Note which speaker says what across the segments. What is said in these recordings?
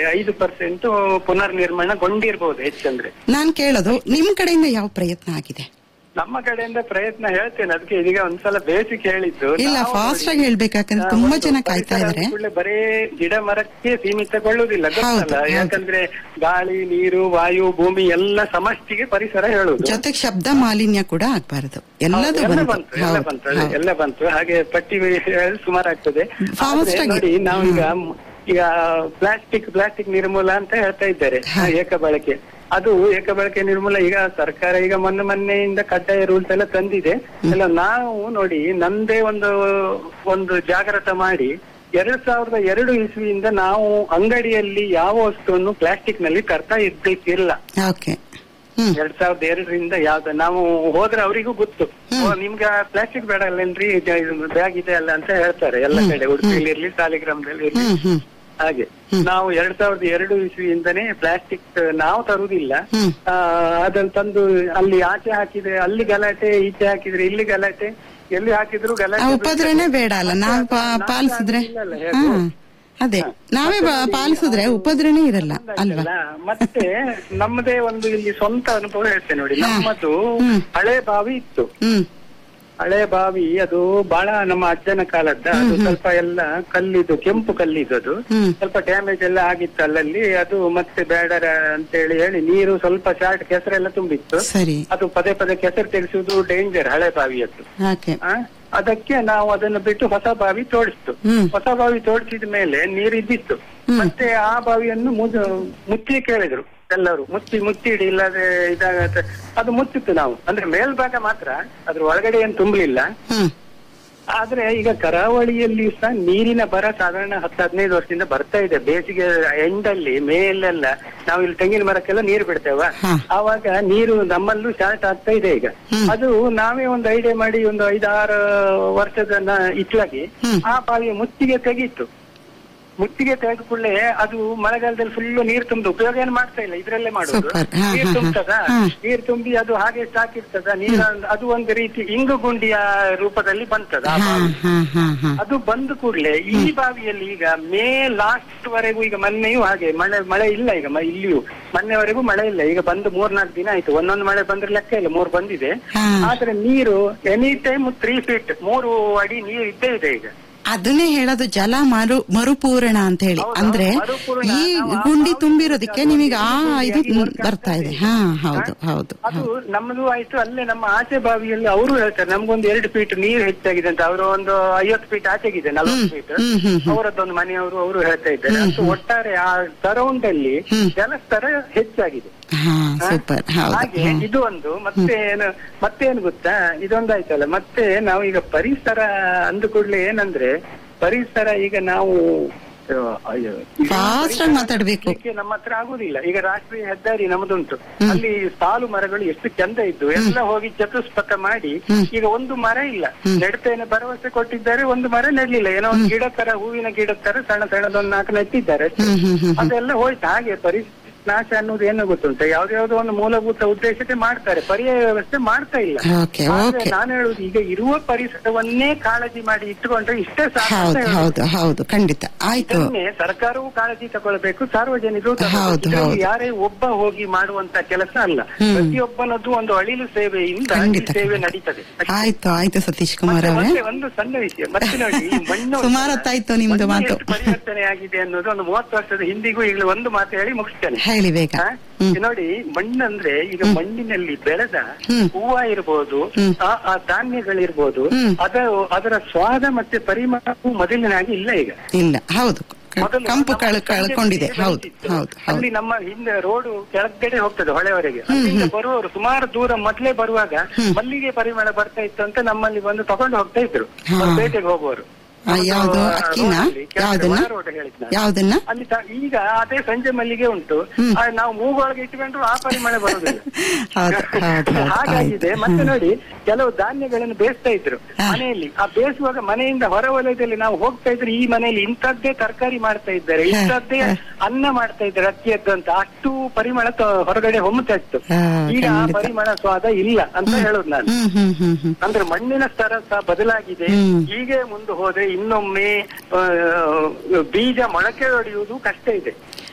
Speaker 1: ಐದು ಪರ್ಸೆಂಟ್ ಪುನರ್ನಿರ್ಮಾಣಗೊಂಡಿರ್ಬೋದು ಹೆಚ್ಚಂದ್ರೆ
Speaker 2: ನಾನ್ ಕೇಳೋದು ನಿಮ್ ಕಡೆಯಿಂದ ಯಾವ ಪ್ರಯತ್ನ ಆಗಿದೆ
Speaker 1: ನಮ್ಮ ಕಡೆಯಿಂದ ಪ್ರಯತ್ನ ಹೇಳ್ತೇನೆ ಅದಕ್ಕೆ ಇದೀಗ ಒಂದ್ಸಲ ಬೇಸಿಕ್ ಹೇಳಿದ್ದು
Speaker 2: ಇಲ್ಲ
Speaker 1: ನಾವು
Speaker 2: ಫಾಸ್ಟ್
Speaker 1: ನೋಡಿ,
Speaker 2: ಆಗಿ ಹೇಳ್ಬೇಕಂದ್ರೆ
Speaker 1: ಆ,
Speaker 2: ತುಂಬಾ
Speaker 1: ಒಂದು
Speaker 2: ಜನ ಕಾಯ್ತಾ
Speaker 1: ಪರಿಸರ
Speaker 2: ಇದಾರೆ
Speaker 1: ಅಂದ್ಕೂಡ್ಲೆ ಬರೇ ಗಿಡ ಮರಕ್ಕೆ ಸೀಮಿತಗೊಳ್ಳುವುದಿಲ್ಲ
Speaker 2: ಹೌದು,
Speaker 1: ಗೊತ್ತಲ್ಲ
Speaker 2: ಹೌದು.
Speaker 1: ಯಾಕಂದ್ರೆ ಗಾಳಿ ನೀರು ವಾಯು ಭೂಮಿ ಎಲ್ಲ ಸಮಷ್ಟಿಗೆ ಪರಿಸರ ಹೇಳುದು
Speaker 2: ಜೊತೆಗೆ ಶಬ್ದ ಮಾಲಿನ್ಯ ಕೂಡ ಆಗ್ಬಾರದು ಎಲ್ಲದೂ
Speaker 1: ಎಲ್ಲ
Speaker 2: ಬಂತು
Speaker 1: ಬಂತು ಎಲ್ಲ
Speaker 2: ಹೌದು,
Speaker 1: ಬಂತು ಅದೇ,
Speaker 2: ಹೌದು.
Speaker 1: ಎಲ್ಲ ಬಂತು ಹಾಗೆ ಪಟ್ಟಿ ಸುಮಾರು ಆಗ್ತದೆ
Speaker 2: Fast
Speaker 1: ಆದ್ರೆ
Speaker 2: ಆಗಿ.
Speaker 1: ನೋಡಿ ನಾವು ಈಗ ಈಗ ಪ್ಲಾಸ್ಟಿಕ್ ಪ್ಲಾಸ್ಟಿಕ್ ನಿರ್ಮೂಲ ಅಂತ ಹೇಳ್ತಾ ಇದ್ದಾರೆ
Speaker 2: ಹಾ.
Speaker 1: ಏಕ ಬಳಕೆ ಅದು ಏಕ ಬಳಕೆ ನಿರ್ಮೂಲ ಈಗ ಸರ್ಕಾರ ಈಗ ಮೊನ್ನೆ ಮೊನ್ನೆಯಿಂದ ಕಡ್ಡಾಯ ರೂಲ್ಸ್ ಎಲ್ಲ ತಂದಿದೆ ಎಲ್ಲ ನಾವು ನೋಡಿ ನಂದೇ ಒಂದು ಒಂದು ಜಾಗೃತ ಮಾಡಿ ಎರಡ್ ಸಾವಿರದ ಎರಡು ಇಸ್ವಿಯಿಂದ ನಾವು ಅಂಗಡಿಯಲ್ಲಿ ಯಾವ ವಸ್ತುವನ್ನು ಪ್ಲಾಸ್ಟಿಕ್ ನಲ್ಲಿ ತರ್ತಾ ಇರ್ಬೇಕಿಲ್ಲ
Speaker 2: ಓಕೆ ಹ್ಮ್
Speaker 1: ಎರಡ್ ಸಾವಿರದ ಎರಡರಿಂದ ಯಾವ್ದು ನಾವು ಹೋದ್ರೆ ಅವರಿಗೂ ಗೊತ್ತು ಓ, ನಿಮ್ಗೆ ಪ್ಲಾಸ್ಟಿಕ್ ಬೇಡ ಅಲ್ಲೇನ್ರಿ ಬ್ಯಾಗ್ ಇದೆ ಅಲ್ಲ ಅಂತ ಹೇಳ್ತಾರೆ ಎಲ್ಲ ಕಡೆ ಉಡುಪಿಯಲ್ಲಿ ಇರ್ಲಿ ಸಾಲಿಗ್ರಾಮದಲ್ಲಿ ಇರ್ಲಿ
Speaker 2: ಹ್ಮ್ ಹ್ಮ್
Speaker 1: ಹಾಗೆ ನಾವು ಎರಡ್ ಸಾವಿರದ ಎರಡು ಇಸ್ವಿಯಿಂದನೇ ಪ್ಲಾಸ್ಟಿಕ್ ನಾವು ತರುವುದಿಲ್ಲ
Speaker 2: ಹ್ಮ್.
Speaker 1: ಆ, ಅದನ್ನ ತಂದು ಅಲ್ಲಿ ಆಚೆ ಹಾಕಿದ್ರೆ ಅಲ್ಲಿ ಗಲಾಟೆ ಈಚೆ ಹಾಕಿದ್ರೆ ಇಲ್ಲಿ ಗಲಾಟೆ ಎಲ್ಲಿ ಹಾಕಿದ್ರು
Speaker 2: ಆ
Speaker 1: ಗಲಾಟೆ
Speaker 2: ಉಪದ್ರವನೇ ಬೇಡ ಅಲ್ಲ ನಾವು ಪಾ-
Speaker 1: ನಾಶ
Speaker 2: ಪಾಲಿಸಿದ್ರೆ
Speaker 1: ಆಗಿಲ್ಲಲ್ಲ
Speaker 2: ಹಾ
Speaker 1: ಹೇಗೂ?
Speaker 2: ಅದೇ ನಾವೇ ಬ- ಪಾಲಿಸಿದ್ರೆ ಉಪದ್ರವನೇ ಇರಲ್ಲ ಅಲ್ವಾ
Speaker 1: ಅಲ್ಲ, ಮತ್ತೆ ನಮ್ಮದೇ ಒಂದು ಇಲ್ಲಿ ಸ್ವಂತ ಅನುಭವ ಹೇಳ್ತೇನೆ ನೋಡಿ
Speaker 2: ಹಾ.
Speaker 1: ನಮ್ಮದು
Speaker 2: ಹ್ಮ್.
Speaker 1: ಹಳೆ ಬಾವಿ ಇತ್ತು
Speaker 2: ಹ್ಮ್
Speaker 1: ಹಳೆ ಬಾವಿ ಅದು ಬಹಳ ನಮ್ಮ ಅಜ್ಜನ ಕಾಲದ ಅದು ಸ್ವಲ್ಪ ಎಲ್ಲ ಕಲ್ಲಿದು ಕೆಂಪು ಕಲ್ಲಿದು ಅದು
Speaker 2: ಹ್ಮ್
Speaker 1: ಸ್ವಲ್ಪ ಡ್ಯಾಮೇಜ್ ಎಲ್ಲ ಆಗಿತ್ತು ಅಲ್ಲಲ್ಲಿ ಅದು ಮತ್ತೆ ಬೇಡ ಅಂತೇಳಿ ಹೇಳಿ ನೀರು ಸ್ವಲ್ಪ ಶಾರ್ಟ್ ಕೆಸರೆಲ್ಲ ತುಂಬಿತ್ತು
Speaker 2: ಸರಿ
Speaker 1: ಅದು ಪದೇ ಪದೇ ಕೆಸರು ತೆಗೆಸುವುದು ಡೇಂಜರ್ ಹಳೆ ಬಾವಿಯದ್ದು
Speaker 2: ಓಕೆ
Speaker 1: ಆ? ಅದಕ್ಕೆ ನಾವು ಅದನ್ನು ಬಿಟ್ಟು ಹೊಸ ಬಾವಿ ತೋಡಿಸ್ತು
Speaker 2: ಹ್ಮ್
Speaker 1: ಹೊಸ ಬಾವಿ ತೋಡಿಸಿದ ಮೇಲೆ ನೀರು ಇದ್ದಿತ್ತು ಮತ್ತೆ ಆ ಬಾವಿಯನ್ನು ಮುಚ್ಚ ಮುಚ್ಚಿ ಕೇಳಿದ್ರು ಎಲ್ಲರೂ ಮುಚ್ಚಿ ಮುಚ್ಚಿಡಿ ಇಲ್ಲದೆ ಇದಾಗತ್ತೆ ಅದು ಮುಚ್ಚಿತ್ತು ನಾವು ಅಂದ್ರೆ ಮೇಲ್ಭಾಗ ಮಾತ್ರ ಅದ್ರ ಒಳಗಡೆ ಏನು ತುಂಬಲಿಲ್ಲ
Speaker 2: ಹ್ಮ್
Speaker 1: ಆದ್ರೆ ಈಗ ಕರಾವಳಿಯಲ್ಲಿ ಸಹ ನೀರಿನ ಬರ ಸಾಧಾರಣ ಹತ್ತು ಹದಿನೈದು ವರ್ಷದಿಂದ ಬರ್ತಾ ಇದೆ ಬೇಸಿಗೆ ಎಂಡಲ್ಲಿ ಮೇಲೆಲ್ಲ ನಾವು ಇಲ್ಲಿ ತೆಂಗಿನ ಮರಕ್ಕೆಲ್ಲ ನೀರು ಬಿಡ್ತೇವ
Speaker 2: ಹಾ.
Speaker 1: ಆವಾಗ ನೀರು ನಮ್ಮಲ್ಲೂ ಶಾರ್ಟ್ ಆಗ್ತಾ ಇದೆ ಈಗ ಅದು ನಾವೇ ಒಂದು ಐಡಿಯಾ ಮಾಡಿ ಒಂದು ಐದಾರು ವರ್ಷದ ನ- ಇತ್ಲಾಗಿ
Speaker 2: ಹ್ಮ್.
Speaker 1: ಆ ಬಾವಿಯ ಮುಚ್ಚಿಗೆ ತೆಗೀತು ಮುಚ್ಚಿಗೆ ತೆಗೆದ ಕೂಡಲೇ ಅದು ಮಳೆಗಾಲದಲ್ಲಿ ಫುಲ್ ನೀರು ತುಂಬಿ ಉಪಯೋಗ ಏನು ಮಾಡ್ತಾ ಇಲ್ಲ ಇದ್ರಲ್ಲೇ ಮಾಡೋದು
Speaker 2: Super. ಹಾ,
Speaker 1: ನೀರು
Speaker 2: ಹಾ, ಹಾ.
Speaker 1: ತುಂಬತದ
Speaker 2: ಹಾ.
Speaker 1: ನೀರು ತುಂಬಿ ಅದು ಹಾಗೆ ಸ್ಟಾಕ್ ಇರ್ತದ ನೀರು ಅದು ಒಂದು ರೀತಿ ಇಂಗು ಗುಂಡಿಯ ರೂಪದಲ್ಲಿ ಬಂತದ ಆ
Speaker 2: ಹಾ
Speaker 1: ಬಾವಿ.
Speaker 2: ಹಾ ಹಾ ಹಾ
Speaker 1: ಅದು ಬಂದ ಕೂಡಲೇ ಈ ಬಾವಿಯಲ್ಲಿ ಈಗ ಮೇ ಲಾಸ್ಟ್ ವರೆಗೂ ಈಗ ಮೊನ್ನೆಯೂ ಹಾಗೆ ಮಳೆ ಮಳೆ ಇಲ್ಲ ಈಗ ಮ- ಇಲ್ಲಿಯೂ ಮೊನ್ನೆವರೆಗೂ ಮಳೆ ಇಲ್ಲ ಈಗ ಬಂದು ಮೂರ್ನಾಲ್ಕು ದಿನ ಆಯ್ತು ಒಂದೊಂದು ಮಳೆ ಬಂದ್ರೆ ಲೆಕ್ಕ ಇಲ್ಲ ಮೂರು ಬಂದಿದೆ
Speaker 2: ಹಾ.
Speaker 1: ಆದ್ರೆ ನೀರು ಎನಿ ಟೈಮ್ ತ್ರೀ ಫೀಟ್ ಮೂರು ಅಡಿ ನೀರು ಇದ್ದೇ ಇದೆ ಈಗ
Speaker 2: ಅದನ್ನೇ ಹೇಳೋದು ಜಲ ಮರು ಮರುಪೂರಣ ಅಂತ ಹೇಳಿ
Speaker 1: ಹೌದು,
Speaker 2: ಅಂದ್ರೆ
Speaker 1: ಮರುಪೂರಣ.
Speaker 2: ಈ
Speaker 1: ನಾವು ಆ
Speaker 2: ಗುಂಡಿ
Speaker 1: ಬಾವಿ
Speaker 2: ತುಂಬಿರೋದಕ್ಕೆ ನಿಮಗೆ ಆ ಇದು
Speaker 1: ಗುಂಡಿಯಾಗಿ work
Speaker 2: ಬರ್ತಾ ಇದೆ
Speaker 1: ಆಗ್ತಾ
Speaker 2: ಹಾ
Speaker 1: ಇದೆ.
Speaker 2: ಹೌದು ಹೌದು
Speaker 1: ಅದು ನಮ್ಮದು ಆಯ್ತು ಅಲ್ಲೇ ನಮ್ಮ ಆಚೆ ಬಾವಿಯಲ್ಲಿ ಅವರು ಹೇಳ್ತಾರೆ ನಮ್ಗೊಂದು ಎರಡು ಫೀಟ್ ನೀರು ಹೆಚ್ಚಾಗಿದೆ ಅಂತ ಅವರು ಒಂದು ಐವತ್ತು ಫೀಟ್ ಆಚೆಗಿದೆ ನಲವತ್ತು ಫೀಟ್
Speaker 2: ಹ್ಮ್ ಹ್ಮ್ ಹ್ಮ್
Speaker 1: ಅವರದ್ದೊಂದು ಮನೆಯವರು ಅವರು ಹೇಳ್ತಾ ಇದ್ದಾರೆ ಅಂತೂ ಒಟ್ಟಾರೆ ಆ ಸರೌಂಡ್ ಅಲ್ಲಿ ಜಲಸ್ತರ ಹೆಚ್ಚಾಗಿದೆ
Speaker 2: ಹಾ ಸೂಪರ್ ಹೌದು
Speaker 1: ಹಾಗೆ
Speaker 2: ಹ್ಮ್.
Speaker 1: ಇದು ಒಂದು ಮತ್ತೆ ಏನು ಮತ್ತೇನು ಗೊತ್ತಾ ಇದೊಂದಾಯ್ತಲ್ಲ ಮತ್ತೆ ನಾವು ಈಗ ಪರಿಸರ ಅಂದ ಕೂಡಲೇ ಏನಂದ್ರೆ ಪರಿಸರ ಈಗ ನಾವು ಆ, ಅಯ್ಯೋ, ಇಡೀ
Speaker 2: Fast
Speaker 1: ಪರಿಸರ
Speaker 2: ಆಗಿ ಮಾತಾಡ್ಬೇಕು.
Speaker 1: ನೋಡ್ಲಿಕ್ಕೆ ನಮ್ಮ ಹತ್ರ ಆಗುದಿಲ್ಲ ಈಗ ರಾಷ್ಟ್ರೀಯ ಹೆದ್ದಾರಿ ನಮ್ಮದುಂಟು ಅಲ್ಲಿ ಸಾಲು ಮರಗಳು ಎಷ್ಟು ಚಂದ ಇದ್ದು ಎಲ್ಲ ಹೋಗಿ ಚತುಷ್ಪಥ ಮಾಡಿ ಈಗ ಒಂದು ಮರ ಇಲ್ಲ ನೆಡ್ತೇನೆ ಭರವಸೆ ಕೊಟ್ಟಿದ್ದಾರೆ ಒಂದು ಮರ ನೆಡ್ಲಿಲ್ಲ ಏನೋ ಒಂದು ಗಿಡ ತರ ಹೂವಿನ ಗಿಡ ತರ ಸಣ್ಣ ಸಣ್ಣದೊಂದು ನಾಲ್ಕು ನೆಟ್ಟಿದ್ದಾರೆ ಅಷ್ಟೇ.
Speaker 2: ಹ್ಮ್ ಹ್ಮ್ ಹ್ಮ್
Speaker 1: ಅದೆಲ್ಲ ಹೋಯ್ತು ಹಾಗೆ ಪರಿಸ್ಥಿತಿ ನಾಶ ಅನ್ನೋದು ಏನು ಗೊತ್ತುಂಟ ಯಾವ್ದಾವ್ದೋ ಒಂದು ಮೂಲಭೂತ ಉದ್ದೇಶಕ್ಕೆ ಮಾಡ್ತಾರೆ ಪರ್ಯಾಯ ವ್ಯವಸ್ಥೆ ಮಾಡ್ತಾ ಇಲ್ಲ
Speaker 2: ಓಕೆ
Speaker 1: ಆದ್ರೆ
Speaker 2: ಓಕೆ
Speaker 1: ನಾನು ಹೇಳುದು ಈಗ ಇರುವ ಪರಿಸರವನ್ನೇ ಕಾಳಜಿ ಮಾಡಿ ಇಟ್ಟುಕೊಂಡ್ರೆ ಇಷ್ಟೇ ಸಾಕು ಅಂತ
Speaker 2: ಹೌದು
Speaker 1: ಹೇಳುದು.
Speaker 2: ಹೌದು ಹೌದು ಖಂಡಿತ ಆಯ್ತು
Speaker 1: ಇದನ್ನೇ ಸರ್ಕಾರವೂ ಕಾಳಜಿ ತಗೊಳ್ಬೇಕು ಸಾರ್ವಜನಿಕರು ತಗೊಳ್ಬೇಕು.
Speaker 2: ಹೌದು,
Speaker 1: ಇದರಲ್ಲಿ
Speaker 2: ಹೌದು.
Speaker 1: ಯಾರೇ ಒಬ್ಬ ಹೋಗಿ ಮಾಡುವಂತ ಕೆಲಸ ಅಲ್ಲ
Speaker 2: ಹ್ಮ್.
Speaker 1: ಪ್ರತಿಯೊಬ್ಬನದ್ದು ಒಂದು ಅಳಿಲು ಸೇವೆಯಿಂದ ಈ
Speaker 2: ಖಂಡಿತ.
Speaker 1: ಸೇವೆ ನಡೀತದೆ ಅಷ್ಟೇ.
Speaker 2: ಆಯ್ತು ಆಯ್ತು ಸತೀಶ್ ಕುಮಾರ್
Speaker 1: ಮತ್ತೆ
Speaker 2: ಅವರೇ
Speaker 1: ಒಂದೇ ಒಂದು ಸಣ್ಣ ವಿಷಯ ಮತ್ತೆ ನೋಡಿ ಈ ಮಣ್ಣು
Speaker 2: ಸುಮಾರು ಹೊತ್ತಾಯ್ತು ನಿಮ್ದು
Speaker 1: ಮಣ್ಣು
Speaker 2: ಮಾತು.
Speaker 1: ಎಷ್ಟು ಪರಿವರ್ತನೆ ಆಗಿದೆ ಅನ್ನೋದು ಒಂದು ಮೂವತ್ತು ವರ್ಷದ ಹಿಂದಿಗೂ ಈಗಲೂ ಒಂದು ಮಾತು ಹೇಳಿ ಮುಗಿಸ್ತೇನೆ
Speaker 2: ಹೇಳಿ ಬೇಗ
Speaker 1: ಹಾ?
Speaker 2: ಹ್ಮ್
Speaker 1: ನೋಡಿ ಮಣ್ಣಂದ್ರೆ ಈಗ ಮಣ್ಣಿನಲ್ಲಿ ಬೆಳೆದ
Speaker 2: ಹ್ಮ್.
Speaker 1: ಹೂವ ಇರ್ಬೋದು
Speaker 2: ಹ್ಮ್.
Speaker 1: ಆ ಆ ಧಾನ್ಯಗಳಿರ್ಬೋದು
Speaker 2: ಹ್ಮ್.
Speaker 1: ಅದ ಅದರ ಸ್ವಾದ ಮತ್ತೆ ಪರಿಮಳವು ಮೊದಲಿನಾಗಿ ಇಲ್ಲ ಈಗ
Speaker 2: ಇಲ್ಲ ಹೌದು ಕ-
Speaker 1: ಮೊದಲು
Speaker 2: ಕಂಪು
Speaker 1: ನಮ್ಮ
Speaker 2: ಕಳ್
Speaker 1: ಸಂಜೆ
Speaker 2: ಕಳ್ಕೊಂಡಿದೆ
Speaker 1: ಹೊತ್ತಿಗೆ
Speaker 2: ಹೌದು
Speaker 1: ಬೆಳೀತಿತ್ತು.
Speaker 2: ಹೌದು ಹೌದು
Speaker 1: ಅಲ್ಲಿ ನಮ್ಮ ಹಿಂದೆ ರೋಡ್ ಕೆಳಗಡೆ ಹೋಗ್ತದೆ ಹೊಳೆವರೆಗೆ ಅಲ್ಲಿಂದ ಬರುವವರು ಸುಮಾರು ದೂರ ಮೊದ್ಲೇ ಬರುವಾಗ ಮಲ್ಲಿಗೆ ಪರಿಮಳ ಬರ್ತಾ ಇತ್ತು ಅಂತ ನಮ್ಮಲ್ಲಿ ಬಂದು ತಗೊಂಡು ಹೋಗ್ತಾ ಇದ್ರು
Speaker 2: ಹಾ.
Speaker 1: ಅವ್ರು ಪೇಟೆಗೆ ಹೋಗುವವರು
Speaker 2: ಆ, ಯಾವ್ದು
Speaker 1: ಒಂದು
Speaker 2: ಅಕ್ಕಿನ
Speaker 1: ರೋಡಲ್ಲಿ, ಕೆಳಗಡೆ
Speaker 2: ಯಾವ್ದನ್ನ
Speaker 1: ಒಳ ರೋಡ್ ಹೇಳಿದ್ ನಾನು.
Speaker 2: ಯಾವ್ದನ್ನ
Speaker 1: ಅಲ್ಲಿ ತ- ಈಗ ಅದೇ ಸಂಜೆ ಮಲ್ಲಿಗೆ ಉಂಟು ಆ, ನಾವು ಮೂಗೊಳಗೆ ಇಟ್ಕೊಂಡ್ರು ಆ ಪರಿಮಳ ಬರುದಿಲ್ಲ
Speaker 2: ಹೌದು ಹೌದು ಹೌದು
Speaker 1: ಹಾಗಾಗಿದೆ
Speaker 2: ಆಯ್ತು.
Speaker 1: ಮತ್ತೆ ನೋಡಿ ಕೆಲವು ಧಾನ್ಯಗಳನ್ನು ಬೇಯಿಸ್ತಾ ಇದ್ರು
Speaker 2: ಹಾ.
Speaker 1: ಮನೆಯಲ್ಲಿ ಆ ಬೇಯಿಸುವಾಗ ಮನೆಯಿಂದ ಹೊರ ವಲಯದಲ್ಲಿ ನಾವು ಹೋಗ್ತಾ ಇದ್ರೆ ಈ ಮನೆಯಲ್ಲಿ ಇಂಥದ್ದೇ ತರಕಾರಿ ಮಾಡ್ತಾ ಇದ್ದಾರೆ
Speaker 2: ಹಾ,
Speaker 1: ಇಂಥದ್ದೇ
Speaker 2: ಹಾ.
Speaker 1: ಅನ್ನ ಮಾಡ್ತಾ ಇದ್ದಾರೆ ಅಕ್ಕಿಯದ್ದು ಅಂತ ಅಷ್ಟು ಪರಿಮಳ ತ- ಹೊರಗಡೆ ಹೊಮ್ಮುತ್ತಾ ಇತ್ತು
Speaker 2: ಹಾ,
Speaker 1: ಈಗ ಆ
Speaker 2: ಖಂಡಿತ.
Speaker 1: ಪರಿಮಳ ಸ್ವಾದ ಇಲ್ಲ ಅಂತ ಹೇಳುದು ನಾನು
Speaker 2: ಹ್ಮ್ ಹ್ಮ್ ಹ್ಮ್ ಹ್ಮ್
Speaker 1: ಅಂದ್ರೆ ಮಣ್ಣಿನ ಸ್ತರ ಸಹ ಬದಲಾಗಿದೆ
Speaker 2: ಹ್ಮ್.
Speaker 1: ಹೀಗೆ ಮುಂದೆ ಹೋದ್ರೆ ಇನ್ನೊಮ್ಮೆ ಆ, ಬೀಜ ಮೊಳಕೆ ಹೊಡೆಯುವುದು ಕಷ್ಟ ಇದೆ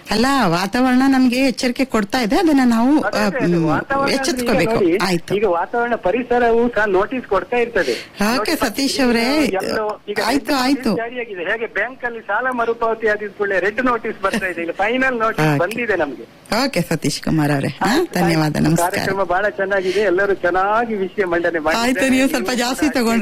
Speaker 2: ಅಲ್ಲ ವಾತಾವರಣ ನಮ್ಗೆ ಎಚ್ಚರಿಕೆ ಕೊಡ್ತಾ ಇದೆ ಅದನ್ನ ನಾವು
Speaker 1: ಅದೇ
Speaker 2: ಆ,
Speaker 1: ಅದೇ ಅದು
Speaker 2: ಮ್,
Speaker 1: ವಾತಾವರಣ ಅಂದ್ರೆ ಈಗ
Speaker 2: ಎಚ್ಚೆತ್ಕೋಬೇಕು
Speaker 1: ನೋಡಿ,
Speaker 2: ಆಯ್ತು
Speaker 1: ಈಗ ವಾತಾವರಣ ಪರಿಸರವು ಸಹ ನೋಟಿಸ್ ಕೊಡ್ತಾ ಇರ್ತದೆ
Speaker 2: ಓಕೆ,
Speaker 1: ನೋಡಿ,
Speaker 2: ಸತೀಶ್
Speaker 1: ಈಗ
Speaker 2: ಅವ್ರೇ,
Speaker 1: ಎಲ್ಲೋ ಈಗ
Speaker 2: ಆಯ್ತು,
Speaker 1: red
Speaker 2: ಆಯ್ತು.
Speaker 1: notice ಜಾರಿಯಾಗಿದೆ ಹೇಗೆ ಬ್ಯಾಂಕ್ ಅಲ್ಲಿ ಸಾಲ ಮರುಪಾವತಿ ಆದ ಕೂಡಲೇ ರೆಡ್ ನೋಟಿಸ್ ಬರ್ತಾ ಇದೆ ಈಗ ಫೈನಲ್ ನೋಟಿಸ್
Speaker 2: ಓಕೆ.
Speaker 1: ಬಂದಿದೆ ನಮ್ಗೆ
Speaker 2: ಓಕೆ ಸತೀಶ್ ಕುಮಾರ್ ಅವರೇ ಹಾ ಧನ್ಯವಾದ ನಮಸ್ಕಾರ
Speaker 1: ಕಾರ್ಯಕ್ರಮ ಬಹಳ ಚೆನ್ನಾಗಿದೆ ಎಲ್ಲರೂ ಚೆನ್ನಾಗಿ ವಿಷಯ ಮಂಡನೆ
Speaker 2: ಆಯ್ತು ನೀವು ಸ್ವಲ್ಪ ಜಾಸ್ತಿ ತಗೊಂಡ್ರೆ